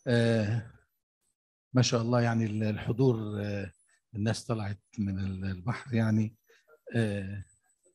آه ما شاء الله يعني الحضور آه الناس طلعت من البحر يعني آه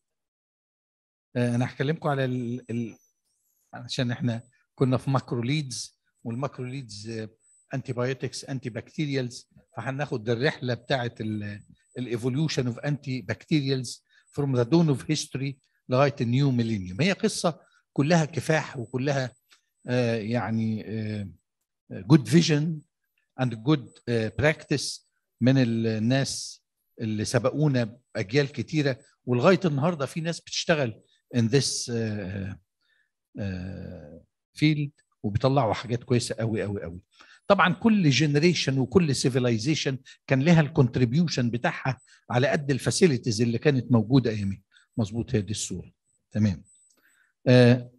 آه انا هكلمكم على ال ال عشان احنا كنا في ماكرو ليدز والماكرو ليدز انتي بايوتكس انتي بكتيريالز فهناخد الرحله بتاعه الايفوليوشن اوف انتي بكتيريالز فروم ذا دون اوف هيستوري لغايه النيو ميلينيوم هي قصه كلها كفاح وكلها آه يعني جود فيجن اند جود براكتس من الناس اللي سبقونا باجيال كتيره ولغايه النهارده في ناس بتشتغل in this فيلد وبيطلعوا حاجات كويسه قوي قوي قوي طبعا كل جنريشن وكل سيفيلايزيشن كان لها الكونتريبيوشن بتاعها على قد الفاسيلتيز اللي كانت موجوده ايامها مظبوط هي دي الصوره تمام آه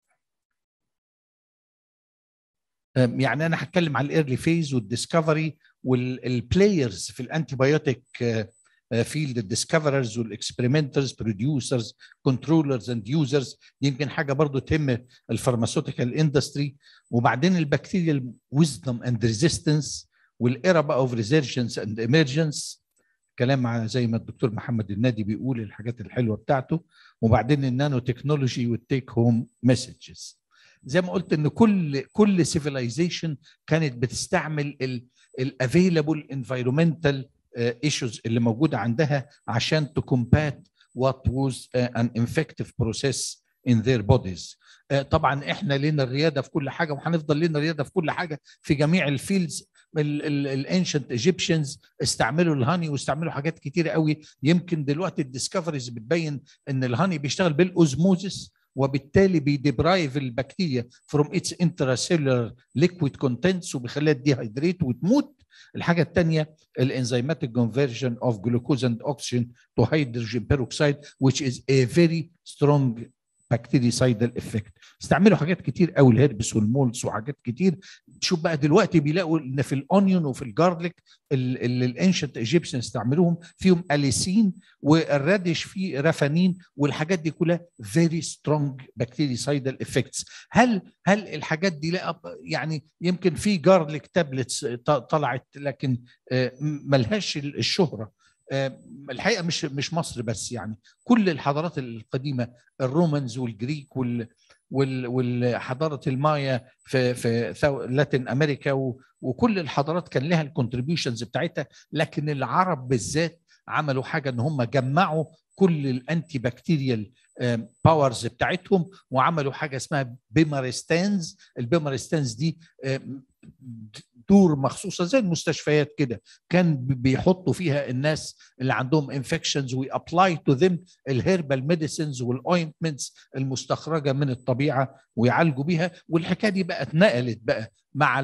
يعني انا هتكلم على الايرلي فيز والديسكفري والبلايرز في الانتي بايوتيك فيلد الديسكفررز والاكسبيرمنترز بروديوسرز كنترولرز اند يوزرز دي يمكن حاجه برضو تهم الفارماسيوتيكال اندستري وبعدين البكتيريال ويزدم اند ريزيستنس والايرا بقى اوف ريزيرجنس اند ايمرجنس كلام زي ما الدكتور محمد النادي بيقول الحاجات الحلوه بتاعته وبعدين النانو تكنولوجي والتيك هوم مسجز زي ما قلت ان كل كل سيفيلايزيشن كانت بتستعمل الافيلابل انفايرمنتال ايشوز اللي موجوده عندها عشان تكومبات وات واز ان انفكتيف بروسيس in their bodies طبعا احنا لنا الرياده في كل حاجه وهنفضل لنا الرياده في كل حاجه في جميع الفيلدز الانشنت ايجيبشنز استعملوا الهاني واستعملوا حاجات كتيره قوي يمكن دلوقتي الديسكفريز بتبين ان الهاني بيشتغل بالاوزموزيس وبالتالي بيديبرايف البكتيريا فروم اتس انتراسيلولار ليكويد كونتنتس وبيخليها ديهايدريت وتموت الحاجه الثانيه الانزيماتيك كونفرجن اوف جلوكوز اند اوكسجين تو هيدروجين بيروكسيد which is a very strong بكتيريسايدال افكت استعملوا حاجات كتير قوي الهربس والمولز وحاجات كتير شوف بقى دلوقتي بيلاقوا ان في الاونيون وفي الجارليك اللي الانشنت ايجيبشن استعملوهم فيهم اليسين والرادش فيه رافانين والحاجات دي كلها فيري سترونج بكتيريسايدال افكتس هل هل الحاجات دي لا يعني يمكن في جارليك تابلتس طلعت لكن ملهاش الشهره الحقيقه مش مش مصر بس يعني كل الحضارات القديمه الرومانز والجريك وال والحضاره المايا في في لاتين امريكا وكل الحضارات كان لها الكونتريبيوشنز بتاعتها لكن العرب بالذات عملوا حاجه ان هم جمعوا كل الانتي بكتيريال باورز بتاعتهم وعملوا حاجه اسمها بيمارستانز البيمارستانز دي دور مخصوصه زي المستشفيات كده كان بيحطوا فيها الناس اللي عندهم انفكشنز ويابلاي تو ذيم الهيربال ميديسنز والاوينتمنتس المستخرجه من الطبيعه ويعالجوا بيها والحكايه دي بقى اتنقلت بقى مع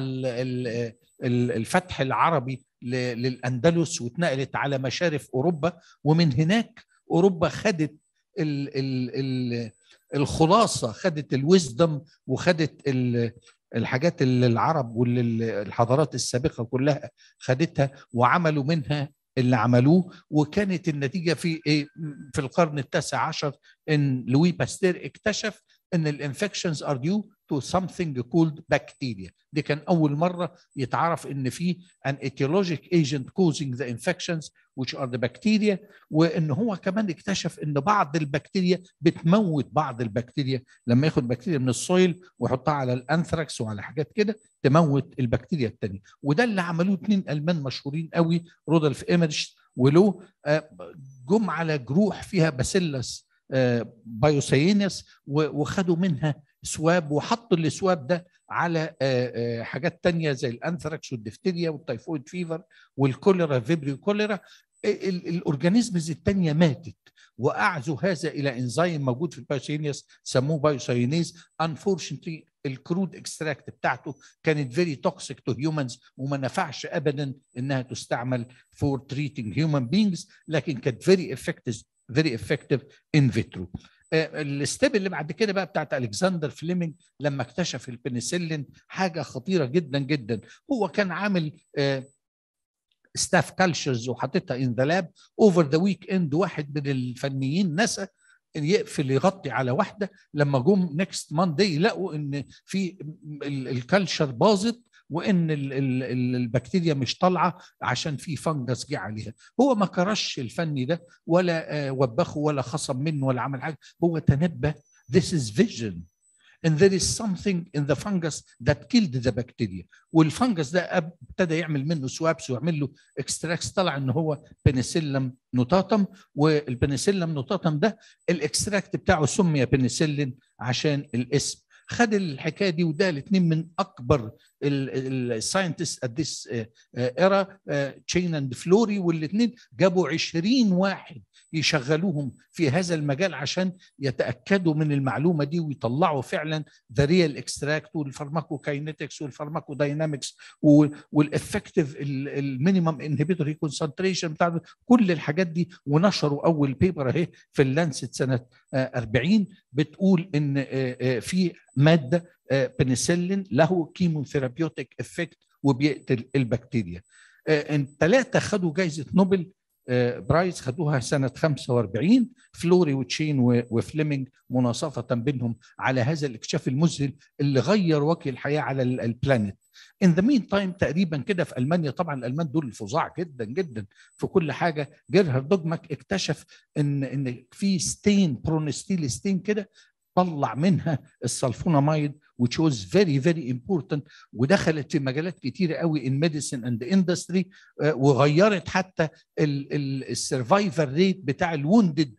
الفتح العربي للاندلس واتنقلت على مشارف اوروبا ومن هناك اوروبا خدت ال ال ال الخلاصه خدت الويزدم وخدت الحاجات اللي العرب واللي الحضارات السابقه كلها خدتها وعملوا منها اللي عملوه وكانت النتيجه في ايه في القرن التاسع عشر ان لوي باستير اكتشف ان الانفكشنز ار ديو to something called bacteria دي كان اول مره يتعرف ان في an etiologic agent causing the infections which are the bacteria وان هو كمان اكتشف ان بعض البكتيريا بتموت بعض البكتيريا لما ياخد بكتيريا من السويل ويحطها على الانثراكس وعلى حاجات كده تموت البكتيريا الثانيه وده اللي عملوه اثنين المان مشهورين قوي رودolf ايمرش ولو جم على جروح فيها باسيلس بايوسينس وخدوا منها سواب وحطوا السواب ده على حاجات تانية زي الانثراكس والدفتيريا والتيفويد فيفر والكوليرا فيبريو كوليرا الاورجانيزمز التانية ماتت واعزوا هذا الى انزيم موجود في البايوسينيس سموه بايوسينيز انفورشنتلي الكرود اكستراكت بتاعته كانت فيري توكسيك تو هيومنز وما نفعش ابدا انها تستعمل فور تريتنج هيومن بينجز لكن كانت فيري افكتيف فيري افكتيف ان فيترو الستيب اللي بعد كده بقى بتاعت الكسندر فليمنج لما اكتشف البنسلين حاجه خطيره جدا جدا هو كان عامل ستاف كالتشرز وحاططها ان ذا لاب اوفر ذا ويك اند واحد من الفنيين نسى يقفل يغطي على واحده لما جم نكست ماندي لقوا ان في الكالتشر باظت وان ال ال ال البكتيريا مش طالعه عشان في فنجس جه عليها هو ما كرش الفني ده ولا آه وبخه ولا خصم منه ولا عمل حاجه هو تنبه this is vision and there is something in the fungus that killed the bacteria والفنجس ده ابتدى يعمل منه سوابس ويعمل له اكستراكس طلع ان هو بنسلم نوتاتم والبنسلم نوتاتم ده الاكستراكت بتاعه سمي بنسلين عشان الاسم خد الحكايه دي وده الاثنين من اكبر الساينتست ات ذس ايرا تشين اند فلوري والاثنين جابوا 20 واحد يشغلوهم في هذا المجال عشان يتاكدوا من المعلومه دي ويطلعوا فعلا ذا ريال اكستراكت والفارماكوكاينetics والفارماكوداينامكس والافكتيف المينيمم انهبيتوري كونسنتريشن بتاع كل الحاجات دي ونشروا اول بيبر اهي في اللانست سنه 40 بتقول ان في ماده بنسلين له كيموثيرابيوتيك افكت وبيقتل البكتيريا ثلاثه خدوا جائزه نوبل برايز خدوها سنة 45 فلوري وتشين وفليمنج مناصفة بينهم على هذا الاكتشاف المذهل اللي غير وجه الحياة على البلانيت ان ذا مين تايم تقريبا كده في المانيا طبعا الالمان دول فظاع جدا جدا في كل حاجه جيرهارد دوجماك اكتشف ان ان في ستين برونستيل ستين كده طلع منها السلفونامايد which was very very important ودخلت في مجالات كتيره قوي in medicine and industry وغيرت حتى السرفايفر ريت بتاع الوندد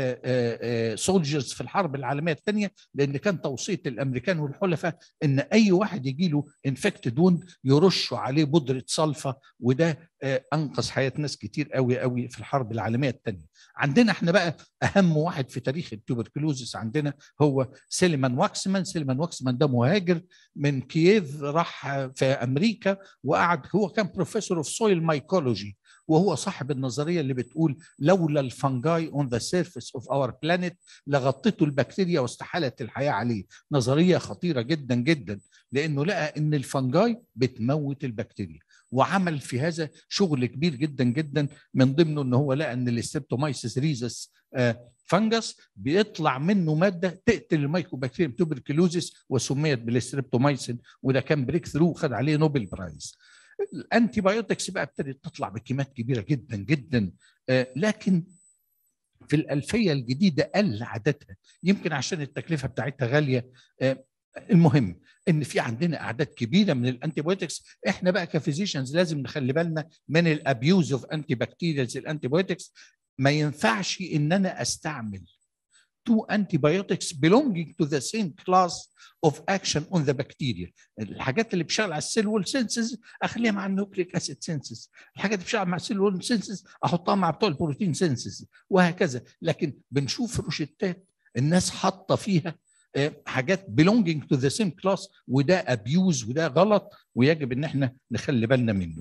سولجرز في الحرب العالميه الثانيه لان كان توصيه الامريكان والحلفاء ان اي واحد يجي له انفكتد ووند يرشوا عليه بودره صلفه وده انقذ حياه ناس كتير قوي قوي في الحرب العالميه الثانيه عندنا احنا بقى اهم واحد في تاريخ التوبركلوزس عندنا هو سيليمان واكسمان سيليمان واكسمان ده مهاجر من كييف راح في امريكا وقعد هو كان بروفيسور اوف سويل مايكولوجي وهو صاحب النظريه اللي بتقول لولا الفنجاي اون ذا سيرفيس اوف اور بلانيت لغطته البكتيريا واستحالت الحياه عليه نظريه خطيره جدا جدا لانه لقى ان الفنجاي بتموت البكتيريا وعمل في هذا شغل كبير جدا جدا من ضمنه ان هو لقى ان الاستبتومايسيس ريزس فنجس بيطلع منه ماده تقتل الميكوبكتيريا توبركلوزيس وسميت بالاستريبتومايسين وده كان بريك ثرو خد عليه نوبل برايز الانتي بايوتكس بقى ابتدت تطلع بكميات كبيره جدا جدا لكن في الألفية الجديدة قل عددها يمكن عشان التكلفة بتاعتها غالية المهم ان في عندنا اعداد كبيره من الانتي بايوتكس احنا بقى كفيزيشنز لازم نخلي بالنا من الابيوز اوف انتي بكتيريالز الانتي بايوتكس ما ينفعش ان انا استعمل two antibiotics belonging to the same class of action on the bacteria الحاجات اللي بتشتغل على السيل وول سينسز اخليها مع النوكليك اسيد سينسز الحاجات اللي بتشتغل مع السيل وول سينسز احطها مع بتوع البروتين سينسز وهكذا لكن بنشوف روشتات الناس حاطه فيها حاجات belonging to the same class وده ابيوز وده غلط ويجب ان احنا نخلي بالنا منه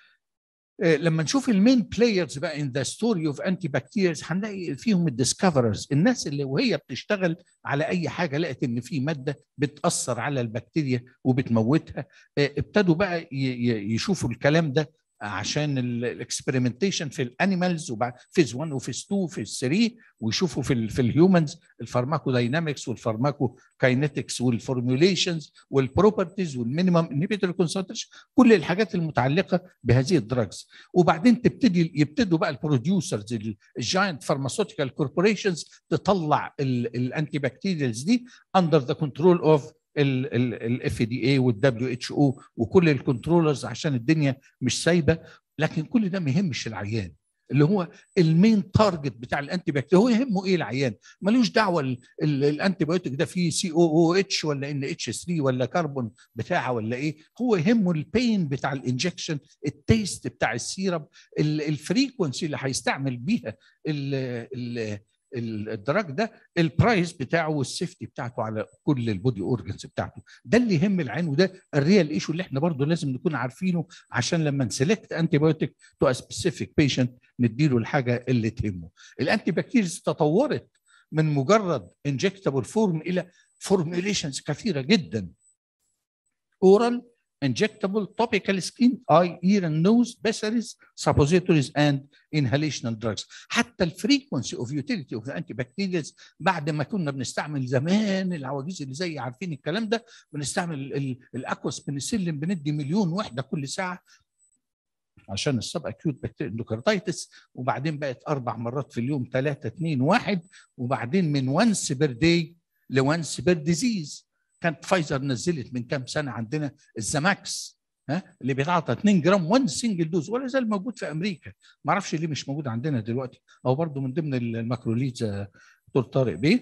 لما نشوف المين بلايرز بقى ان ذا ستوري اوف انتي بكتيريز هنلاقي فيهم الديسكفررز الناس اللي وهي بتشتغل على اي حاجه لقت ان في ماده بتاثر على البكتيريا وبتموتها ابتدوا بقى يشوفوا الكلام ده عشان الاكسبيرمنتيشن في الانيمالز وبعد فيز 1 وفيز 2 وفيز 3 ويشوفوا في ال في الهيومنز الفارماكو داينامكس والفارماكو كاينetics والفورميوليشنز والبروبرتيز والمينيمم انهبيتور كونسنتريشن كل الحاجات المتعلقه بهذه الدراجز وبعدين تبتدي يبتدوا بقى البروديوسرز الجاينت فارماسيوتيكال كوربوريشنز تطلع الانتي بكتيريالز دي اندر ذا كنترول اوف الاف دي اي والدبليو اتش او وكل الكنترولرز عشان الدنيا مش سايبه لكن كل ده ما يهمش العيان اللي هو المين تارجت بتاع الانتي بكتيريا هو يهمه ايه العيان ملوش دعوه الانتي بايوتيك ده فيه سي او او اتش ولا ان اتش 3 ولا كربون بتاعه ولا ايه هو يهمه البين بتاع الانجكشن التيست بتاع السيرب الفريكونسي اللي هيستعمل بيها ال الدراج ده البرايس بتاعه والسيفتي بتاعته على كل البودي اورجنز بتاعته ده اللي يهم العين وده الريال ايشو اللي احنا برضو لازم نكون عارفينه عشان لما نسلكت انتي بايوتيك تو سبيسيفيك بيشنت نديله الحاجه اللي تهمه الانتي بكتيريز تطورت من مجرد انجكتابل فورم الى فورميوليشنز كثيره جدا اورال injectable topical skin eye ear and nose pessaries suppositories and inhalational drugs حتى الفريكونسي اوف يوتيليتي اوف انتي بكتيريالز بعد ما كنا بنستعمل زمان العواجيز اللي زي عارفين الكلام ده بنستعمل الاكواس بنسلم بندي مليون وحده كل ساعه عشان السب اكيوت بكتيريا اندوكاردايتس وبعدين بقت اربع مرات في اليوم ثلاثه اثنين واحد وبعدين من وانس بير داي لوانس بير ديزيز كانت فايزر نزلت من كام سنه عندنا الزماكس ها اللي بيتعاطى 2 جرام 1 سنجل دوز ولا زال موجود في امريكا ما اعرفش ليه مش موجود عندنا دلوقتي او برضه من ضمن الماكروليدز دكتور طارق بيه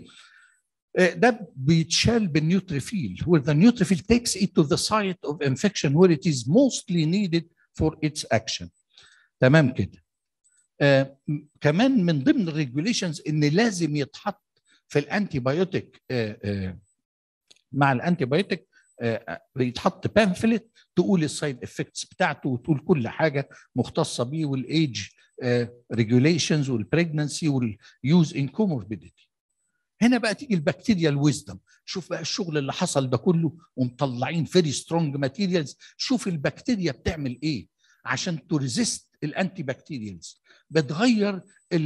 ده بيتشال بالنيوتريفيل where the neutrophil takes it to the site of infection where it is mostly needed for its action تمام كده آه كمان من ضمن الريجوليشنز ان لازم يتحط في الانتي بايوتيك آه آه مع الانتي بايوتيك آه بيتحط بامفلت تقول السايد افكتس بتاعته وتقول كل حاجه مختصه بيه والايدج ريجوليشنز والبريجنسي واليوز ان كوموربيديتي هنا بقى تيجي البكتيريا الويزدم شوف بقى الشغل اللي حصل ده كله ومطلعين فيري سترونج ماتيريالز شوف البكتيريا بتعمل ايه عشان تريزيست الانتي بكتيريالز بتغير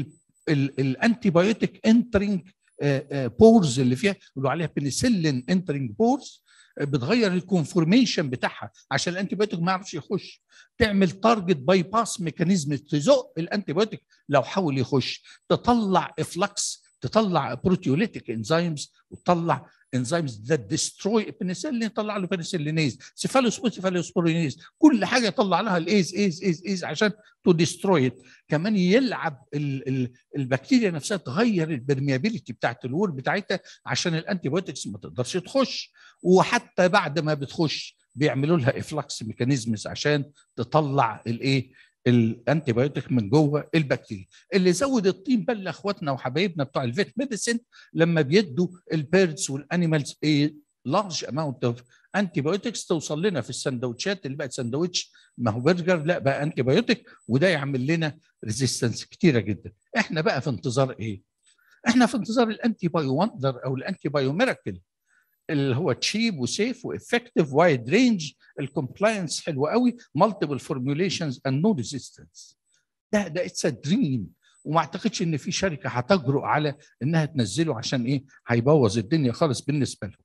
الانتي بايوتيك انترنج بورز اللي فيها يقولوا عليها بنسلين انترنج بورز بتغير الكونفورميشن بتاعها عشان الانتي بايوتيك ما يعرفش يخش تعمل تارجت باي باس ميكانيزم تزق الانتي بايوتيك لو حاول يخش تطلع افلكس تطلع بروتيوليتيك انزيمز وتطلع انزيمز ذات ديستروي بنسلين يطلع له بنسلينيز سيفالوسبور سيفالوسبورينيز كل حاجه يطلع لها الايز ايز ايز ايز عشان تو ديستروي كمان يلعب ال ال البكتيريا نفسها تغير البرميابيليتي بتاعت الور بتاعتها عشان الانتي بايوتكس ما تقدرش تخش وحتى بعد ما بتخش بيعملوا لها افلاكس ميكانيزمز عشان تطلع الايه الانتي بايوتيك من جوه البكتيريا اللي زود الطين بل اخواتنا وحبايبنا بتوع الفيت ميديسن لما بيدوا البيردز والانيمالز ايه لارج اماونت اوف انتي بايوتكس توصل لنا في السندوتشات اللي بقت سندوتش ما هو برجر لا بقى انتي بايوتيك وده يعمل لنا ريزيستنس كتيره جدا احنا بقى في انتظار ايه احنا في انتظار الانتي بايو وندر او الانتي بايو ميراكل اللي هو تشيب وسيف وافكتيف وايد رينج الكومبلاينس حلو قوي مالتيبل فورميوليشنز اند نو ريزيستنس ده ده اتس دريم وما اعتقدش ان في شركه هتجرؤ على انها تنزله عشان ايه هيبوظ الدنيا خالص بالنسبه لهم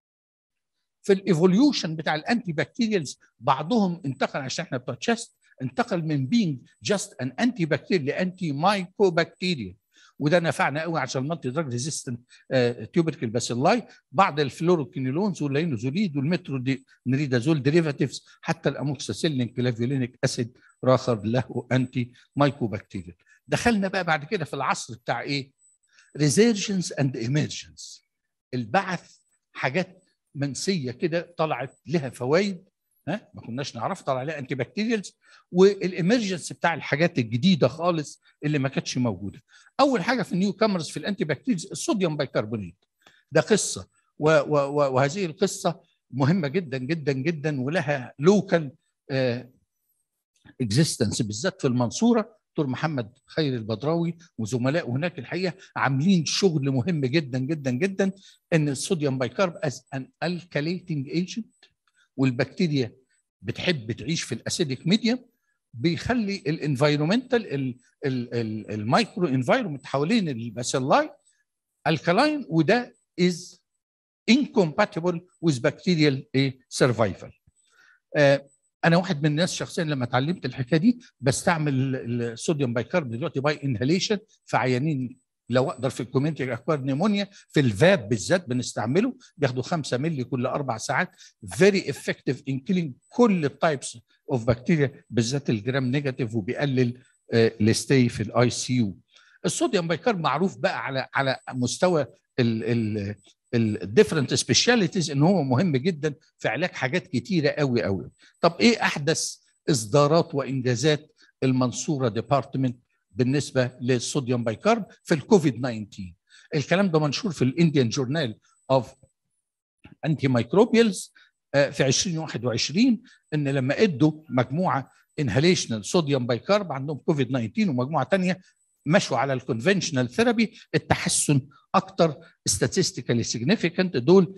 في الايفوليوشن بتاع الانتي بكتيريالز بعضهم انتقل عشان احنا بتوع تشست انتقل من بينج جاست ان انتي بكتيريال لانتي مايكرو بكتيريال وده نفعنا قوي عشان المالتي دراج ريزيستنت تيوبركل باسيلاي بعض الفلوروكينولونز واللينوزوليد والمترو دي نريدازول ديريفاتيفز حتى الاموكساسيلين كلافيولينيك اسيد راخر له انتي مايكوبكتيريال دخلنا بقى بعد كده في العصر بتاع ايه ريزيرجنس اند ايمرجنس البعث حاجات منسيه كده طلعت لها فوائد ها ما كناش نعرف طلع عليها انتي بكتيريالز والامرجنس بتاع الحاجات الجديده خالص اللي ما كانتش موجوده اول حاجه في النيو كامرز في الانتي بكتيريالز الصوديوم بايكربونات ده قصه و و و وهذه القصه مهمه جدا جدا جدا ولها لوكال اكزيستنس بالذات في المنصوره دكتور محمد خير البدراوي وزملائه هناك الحقيقه عاملين شغل مهم جدا جدا جدا ان الصوديوم بايكارب از ان الكاليتنج ايجنت والبكتيريا بتحب تعيش في الاسيديك ميديم بيخلي الانفايرمنتال المايكرو انفايرمنت حوالين الباسيلاي الكلاين وده از incompatible with bacterial survival. آه انا واحد من الناس شخصيا لما اتعلمت الحكايه دي بستعمل الصوديوم بايكارب دلوقتي باي انهاليشن في عيانين لو اقدر في الكوميونتي اكوار نيمونيا في الفاب بالذات بنستعمله بياخدوا 5 مللي كل اربع ساعات فيري افكتيف ان كيلينج كل التايبس اوف بكتيريا بالذات الجرام نيجاتيف وبيقلل الستي في الاي سي يو الصوديوم بايكارب معروف بقى على على مستوى الديفرنت سبيشاليتيز ان هو مهم جدا في علاج حاجات كتيره قوي قوي طب ايه احدث اصدارات وانجازات المنصوره ديبارتمنت بالنسبه للصوديوم بايكارب في الكوفيد 19 الكلام ده منشور في الانديان جورنال اوف انتي مايكروبيالز في 2021 ان لما ادوا مجموعه انهاليشنال صوديوم بايكارب عندهم كوفيد 19 ومجموعه ثانيه مشوا على الكونفنشنال ثيرابي التحسن اكتر statistically significant دول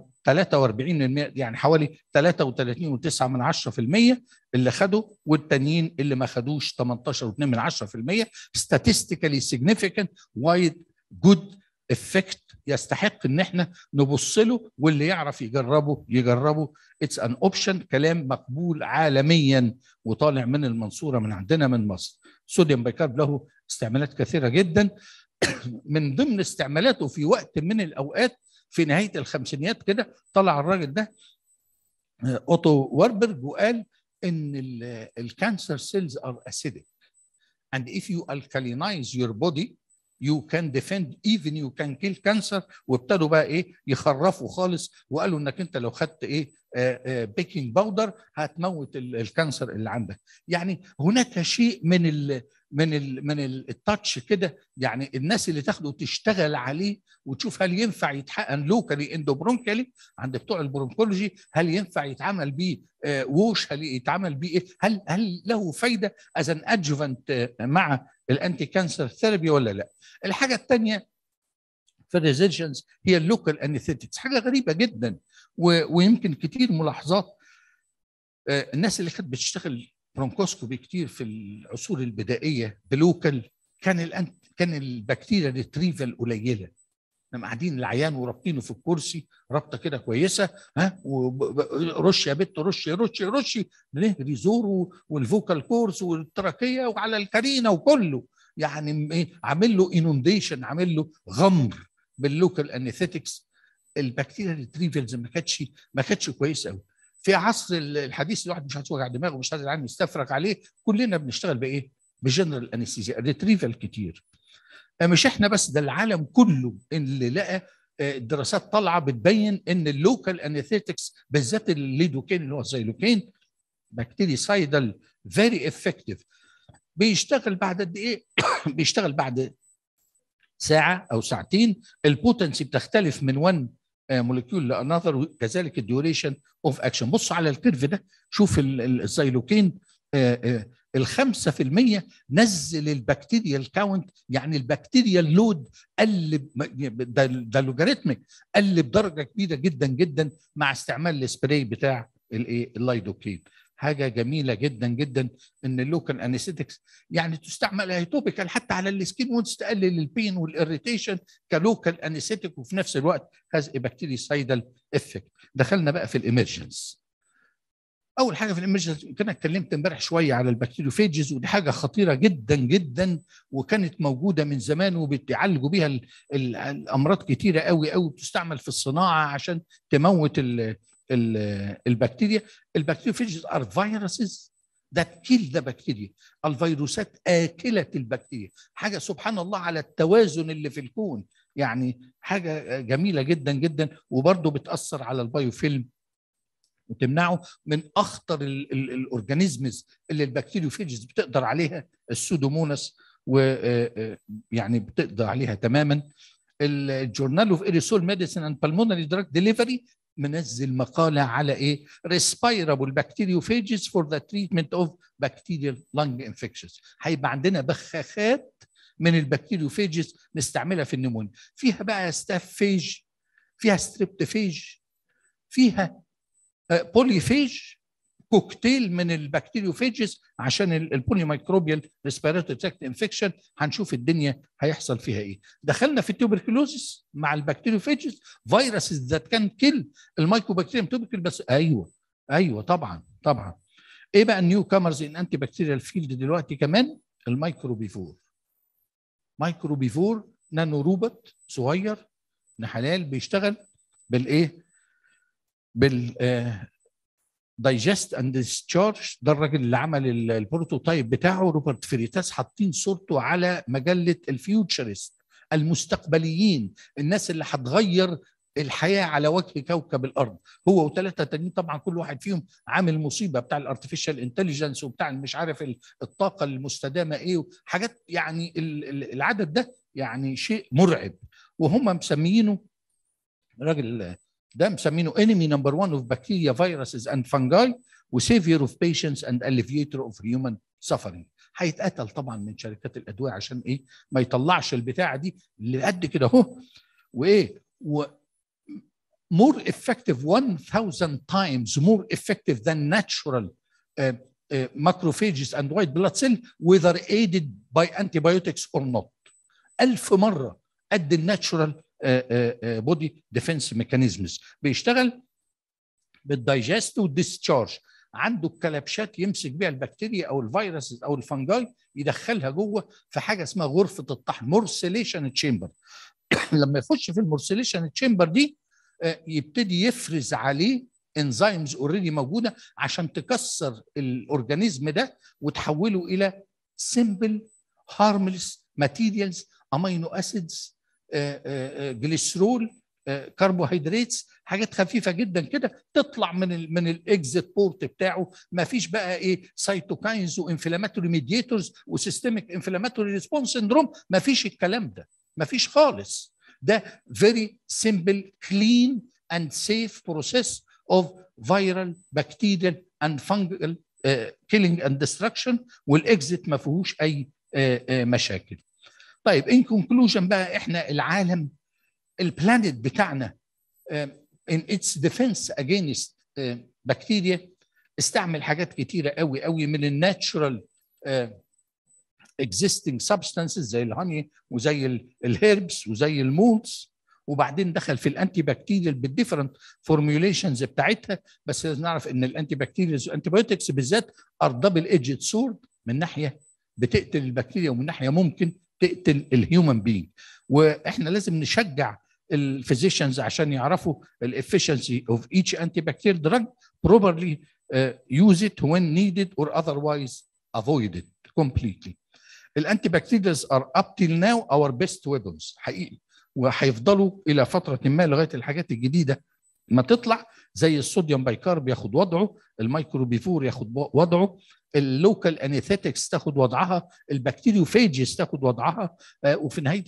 43 يعني حوالي 33.9 من 10% اللي خدوا والتانيين اللي ما خدوش 18.2 من 10% statistically significant wide good effect يستحق ان احنا نبص له واللي يعرف يجربه يجربه اتس ان اوبشن كلام مقبول عالميا وطالع من المنصوره من عندنا من مصر صوديوم بايكارب له استعمالات كثيره جدا من ضمن استعمالاته في وقت من الاوقات في نهايه الخمسينيات كده طلع الراجل ده اوتو واربرج وقال ان الكانسر سيلز ار اسيدك and if you alkalinize your body you can defend even you can kill cancer وابتدوا بقى ايه يخرفوا خالص وقالوا انك انت لو خدت ايه بيكنج باودر هتموت الكانسر اللي عندك يعني هناك شيء من ال من ال من التاتش كده يعني الناس اللي تاخده تشتغل عليه وتشوف هل ينفع يتحقن لوكالي اندوبرونكالي عند بتوع البرونكولوجي هل ينفع يتعمل بيه ووش هل يتعمل بيه ايه هل هل له فايده از ان ادجوفنت مع الانتي كانسر ثيرابي ولا لا الحاجه الثانيه في الريزيجنز هي اللوكال انستيكس حاجه غريبه جدا و... ويمكن كتير ملاحظات الناس اللي كانت بتشتغل برونكوسكوبي كتير في العصور البدائيه بلوكال كان الأنت... كان البكتيريا ريتريفال قليله لما قاعدين العيان ورابطينه في الكرسي رابطه كده كويسه ها ورش يا بت رش رش رش نهري زوره والفوكال كورس والتراكيه وعلى الكارينا وكله يعني ايه عامل له انونديشن عامل له غمر باللوكال انستيكس البكتيريا ريتريفلز ما كانتش ما كانتش كويسه قوي في عصر الحديث الواحد مش عايز يوجع دماغه مش قادر العالم يستفرغ عليه كلنا بنشتغل بايه؟ بجنرال انستيزيا ريتريفال كتير مش احنا بس ده العالم كله اللي لقى الدراسات طالعه بتبين ان اللوكال انستيكس بالذات الليدوكين اللي هو الزيلوكين بكتيري سايدل فيري افكتيف بيشتغل بعد قد ايه؟ بيشتغل بعد ساعه او ساعتين البوتنسي بتختلف من 1 مولكيول لانذر كذلك الديوريشن اوف اكشن بص على الكيرف ده شوف الزيلوكين ال 5% نزل البكتيريا الكاونت يعني البكتيريا اللود قل ده, ده لوجاريتميك قل بدرجه كبيره جدا جدا مع استعمال السبراي بتاع الايه اللايدوكين حاجه جميله جدا جدا ان اللوكال انستيكس يعني تستعمل هيتوبيكال حتى على السكين وونز تقلل البين والاريتيشن كلوكال انستيك وفي نفس الوقت هاز بكتيريسايدال افكت دخلنا بقى في الامرجنس اول حاجه في الامرجنس كنا اتكلمت امبارح شويه على البكتيريوفيجز ودي حاجه خطيره جدا جدا وكانت موجوده من زمان وبيعالجوا بيها ال ال الامراض كتيره قوي قوي بتستعمل في الصناعه عشان تموت ال ال البكتيريا البكتيريوفيجز ار فيروسز ذات كيل ذا بكتيريا الفيروسات اكله البكتيريا حاجه سبحان الله على التوازن اللي في الكون يعني حاجه جميله جدا جدا وبرضه بتاثر على البايوفيلم وتمنعه من اخطر الاورجانيزمز اللي البكتيريوفيجز بتقدر عليها السودوموناس ويعني بتقدر عليها تماما الجورنال اوف ايريسول ميديسن اند بالمونري دراج ديليفري منزل مقاله على ايه respirable bacteriophages for the treatment of bacterial lung infections هيبقى عندنا بخاخات من البكتيريوفيجز نستعملها في النمونيا فيها بقى ستافيج فيها ستريبتوفيج فيها بوليفيج كوكتيل من البكتيريوفيجز عشان البولي مايكروبيال ريسبيراتوري تراكت انفكشن هنشوف الدنيا هيحصل فيها ايه دخلنا في التوبركلوزيس مع البكتيريوفيجز فيروسز ذات كان كيل المايكوبكتيريم توبركل بس ايوه ايوه طبعا طبعا ايه بقى النيو كامرز ان انتي بكتيريال فيلد دلوقتي كمان الميكروبيفور مايكروبيفور نانو روبوت صغير حلال بيشتغل بالايه بال دايجست اند ديسشارج ده الراجل اللي عمل البروتوتايب بتاعه روبرت فريتاس حاطين صورته على مجله الفيوتشرست المستقبليين الناس اللي هتغير الحياه على وجه كوكب الارض هو وثلاثه تانيين طبعا كل واحد فيهم عامل مصيبه بتاع الارتفيشال انتليجنس وبتاع مش عارف الطاقه المستدامه ايه حاجات يعني العدد ده يعني شيء مرعب وهم مسميينه راجل ده مسمينه enemy number one of bacteria viruses and fungi وسيفير of patients and alleviator of human suffering هيتقتل طبعا من شركات الادويه عشان ايه ما يطلعش البتاعه دي اللي قد كده اهو وايه و more effective 1000 times more effective than natural uh, uh, macrophages and white blood cell whether aided by antibiotics or not ألف مرة قد الناتشورال بودي ديفense ميكانيزمز بيشتغل بالدايجست والديسشارج عنده الكلبشات يمسك بيها البكتيريا او الفيروس او الفنجاي يدخلها جوه في حاجه اسمها غرفه الطحن مورسيليشن تشامبر لما يخش في المورسيليشن تشامبر دي يبتدي يفرز عليه انزيمز اوريدي موجوده عشان تكسر الاورجانيزم ده وتحوله الى سمبل هارملس ماتيريالز امينو اسيدز جليسرول كربوهيدرات حاجات خفيفه جدا كده تطلع من ال من الاكزيت بورت بتاعه ما فيش بقى ايه سيتوكاينز وانفلاماتوري ميديتورز وسيستميك انفلاماتوري ريسبونس سندروم ما فيش الكلام ده ما فيش خالص ده very simple clean and safe process of viral bacterial and fungal uh, killing and destruction والاكزيت ما فيهوش اي uh, uh, مشاكل طيب ان كونكلوجن بقى احنا العالم البلانيت بتاعنا in its defense against بكتيريا استعمل حاجات كتيره قوي قوي من الناتشورال existing substances زي الهاني وزي الهيربس وزي المولز وبعدين دخل في الانتي بكتيريال بالديفرنت فورميوليشنز بتاعتها بس لازم نعرف ان الانتي بكتيريالز والانتيبيوتكس بالذات ار دبل ايدجد سورد من ناحيه بتقتل البكتيريا ومن ناحيه ممكن تقتل الهيومن بينج واحنا لازم نشجع الفيزيشنز عشان يعرفوا الافشنسي اوف ايتش انتي بكتيريال دراج properly uh, use it when needed or otherwise avoid it completely. الانتي بكتيريالز ار up till now our best weapons حقيقي وهيفضلوا الى فتره ما لغايه الحاجات الجديده ما تطلع زي الصوديوم بايكارب ياخد وضعه الميكروبيفور ياخد وضعه اللوكال انيثيتكس تاخد وضعها البكتيريوفيجز تاخد وضعها وفي نهايه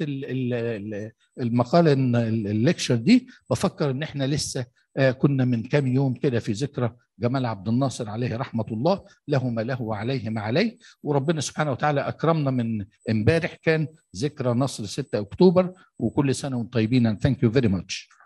المقاله الليكشر دي بفكر ان احنا لسه كنا من كام يوم كده في ذكرى جمال عبد الناصر عليه رحمه الله له ما له وعليه ما عليه وربنا سبحانه وتعالى اكرمنا من امبارح كان ذكرى نصر 6 اكتوبر وكل سنه وانتم طيبين ثانك يو فيري ماتش